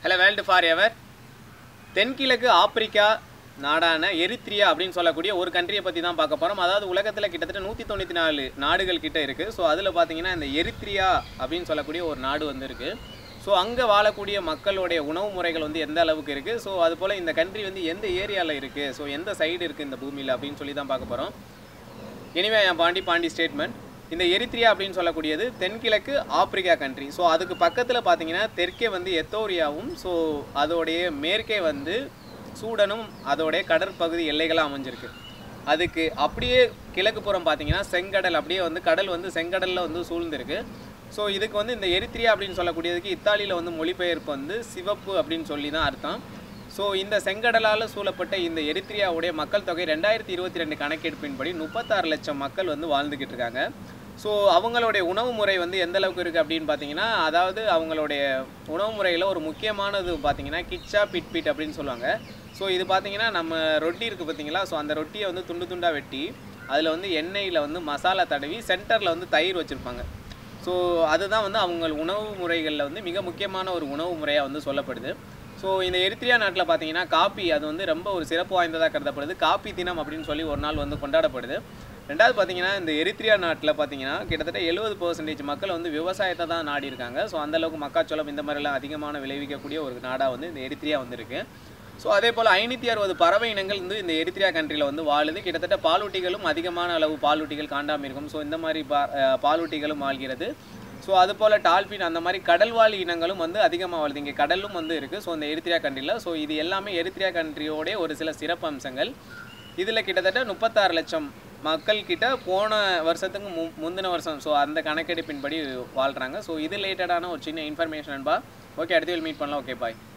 hello world for ever தென்கிழக்கு Africa நாடான எரித்ரியா அப்படின்னு சொல்லக்கூடிய ஒரு கண்ட்ரியை பற்றி தான் பார்க்க போகிறோம் அதாவது உலகத்தில் கிட்டத்தட்ட நூற்றி தொண்ணூற்றி நாலு நாடுகள் கிட்ட இருக்குது ஸோ அதில் பார்த்தீங்கன்னா இந்த எரித்ரியா அப்படின்னு சொல்லக்கூடிய ஒரு நாடு வந்து இருக்குது ஸோ அங்கே வாழக்கூடிய மக்களுடைய உணவு முறைகள் வந்து எந்த அளவுக்கு இருக்குது ஸோ அது போல் இந்த கண்ட்ரி வந்து எந்த ஏரியாவில் இருக்குது ஸோ எந்த சைடு இருக்குது இந்த பூமியில் அப்படின்னு சொல்லி தான் பார்க்க போகிறோம் எனிவே என் பாண்டி பாண்டி ஸ்டேட்மெண்ட் இந்த எரித்ரியா அப்படின்னு சொல்லக்கூடியது தென்கிழக்கு ஆப்பிரிக்கா கண்ட்ரி ஸோ அதுக்கு பக்கத்தில் பார்த்தீங்கன்னா தெற்கே வந்து எத்தோரியாவும் ஸோ அதோடைய மேற்கே வந்து சூடனும் அதோடைய கடற்பகுதி எல்லைகளாக அமைஞ்சிருக்கு அதுக்கு அப்படியே கிழக்கு புறம் பார்த்தீங்கன்னா செங்கடல் அப்படியே வந்து கடல் வந்து செங்கடலில் வந்து சூழ்ந்திருக்கு ஸோ இதுக்கு வந்து இந்த எரித்ரியா அப்படின்னு சொல்லக்கூடியதுக்கு இத்தாலியில் வந்து மொழிபெயர்ப்பு வந்து சிவப்பு அப்படின்னு சொல்லி தான் அர்த்தம் ஸோ இந்த செங்கடலால் சூழப்பட்ட இந்த எரித்ரியாவுடைய மக்கள் தொகை ரெண்டாயிரத்தி இருபத்தி ரெண்டு கணக்கெடுப்பின்படி முப்பத்தாறு லட்சம் மக்கள் வந்து வாழ்ந்துக்கிட்டு இருக்காங்க ஸோ அவங்களுடைய உணவு முறை வந்து எந்த அளவுக்கு இருக்குது அப்படின்னு பார்த்தீங்கன்னா அதாவது அவங்களுடைய உணவு முறையில் ஒரு முக்கியமானது பார்த்தீங்கன்னா கிச்சா பிட் பிட் அப்படின்னு சொல்லுவாங்க ஸோ இது பார்த்தீங்கன்னா நம்ம ரொட்டி இருக்குது பார்த்தீங்களா ஸோ அந்த ரொட்டியை வந்து துண்டு துண்டாக வெட்டி அதில் வந்து எண்ணெயில் வந்து மசாலா தடவி சென்டரில் வந்து தயிர் வச்சுருப்பாங்க ஸோ அதுதான் வந்து அவங்க உணவு முறைகளில் வந்து மிக முக்கியமான ஒரு உணவு முறையாக வந்து சொல்லப்படுது ஸோ இந்த எரித்ரியா நாட்டில் பார்த்தீங்கன்னா காப்பி அது வந்து ரொம்ப ஒரு சிறப்பு வாய்ந்ததாக கருதப்படுது காப்பி தினம் அப்படின்னு சொல்லி ஒரு நாள் வந்து கொண்டாடப்படுது ரெண்டாவது பார்த்தீங்கன்னா இந்த எரித்ரியா நாட்டில் பார்த்தீங்கன்னா கிட்டத்தட்ட எழுபது பர்சன்டேஜ் மக்கள் வந்து விவசாயத்தை தான் நாடி இருக்காங்க ஸோ அந்தளவுக்கு மக்காச்சோளம் இந்த மாதிரிலாம் அதிகமான விளைவிக்கக்கூடிய ஒரு நாடாக வந்து இந்த எரித்ரியா வந்துருக்கு ஸோ அதே போல் ஐநூற்றி அறுபது பறவை இனங்கள் வந்து இந்த எரித்ரியா கண்ட்ரியில் வந்து வாழுது கிட்டத்தட்ட பாலூட்டிகளும் அதிகமான அளவு பாலூட்டிகள் காண்டாமிருகம் ஸோ இந்த மாதிரி பா அஹ் பாலூட்டிகளும் வாழ்கிறது ஸோ அது போல் டால்ஃபின் அந்த மாதிரி கடல்வாழ் இனங்களும் வந்து அதிகமாக வருது இங்கே கடலும் வந்து இருக்குது ஸோ இந்த எரித்ரியா கண்ட்ரியில் ஸோ இது எல்லாமே எரித்ரியா கண்ட்ரியோடைய ஒரு சில சிறப்பு அம்சங்கள் இதில் கிட்டத்தட்ட முப்பத்தாறு லட்சம் மக்கள் கிட்ட போன வருஷத்துக்கு மு முந்தின வருஷம் ஸோ அந்த கணக்கெடுப்பின்படி வாழ்கிறாங்க ஸோ இது ரிலேட்டடான ஒரு சின்ன இன்ஃபர்மேஷன் பா ஓகே அடுத்து மீட் பண்ணலாம் ஓகே பாய்